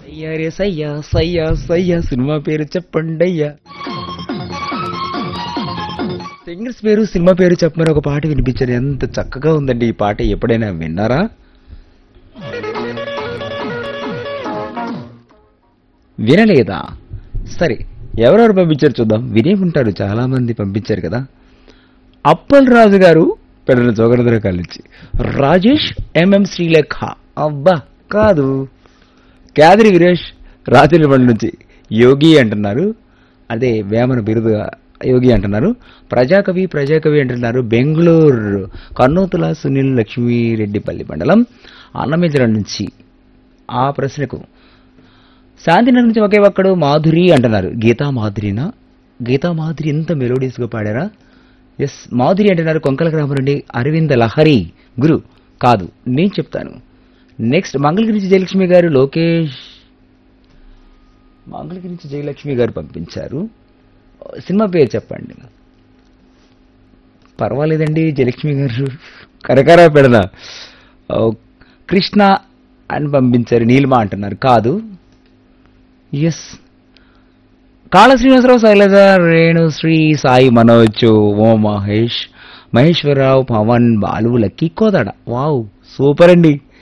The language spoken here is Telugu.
అయ్యా రే సయ్యా సయ్యా సయ్యా సినిమా పేరు చెప్పండి అయ్యా సింగర్స్ పేరు సినిమా పేరు చెప్పమని ఒక పాట వినిపించారు ఎంత చక్కగా ఉందండి ఈ పాట ఎప్పుడైనా విన్నారా వినలేదా సరే ఎవరెవరు పంపించారు చూద్దాం వినే ఉంటారు చాలా మంది పంపించారు కదా అప్పల్ రాజు గారు పెడల జోగరదర కాలించి రాజేష్ ఎంఎం శ్రీలేఖ అబ్బా కాదు క్యాదిరి వీరేష్ రాత్రిబండి నుంచి యోగి అంటున్నారు అదే వేమన బిరుదుగా యోగి అంటున్నారు ప్రజాకవి ప్రజాకవి అంటున్నారు బెంగళూరు కన్నూతుల సునీల్ లక్ష్మీరెడ్డిపల్లి మండలం అన్నమేజరం నుంచి ఆ ప్రశ్నకు శాంతినగర్ నుంచి ఒకే ఒక్కడు మాధురి అంటున్నారు గీతా మాధురినా గీతా మాధురి ఎంత మెలోడియస్గా పాడారా ఎస్ మాధురి అంటున్నారు కొంకల గ్రామం నుండి అరవింద లహరి గురు కాదు నేను చెప్తాను నెక్స్ట్ మంగళగిరి నుంచి జయలక్ష్మి గారు లోకేష్ మంగళగిరి నుంచి జయలక్ష్మి గారు పంపించారు సినిమా పేరు చెప్పండి పర్వాలేదండి జయలక్ష్మి గారు కరకరా పెడదా ఓ, కృష్ణ అని పంపించారు నీలిమ అంటున్నారు కాదు ఎస్ కాళ శ్రీనివాసరావు శైలజ రేణు శ్రీ సాయి మనోజ్ ఓ Mahesh Maheswararao Pavan Balu Lucky Kodada wow super అండి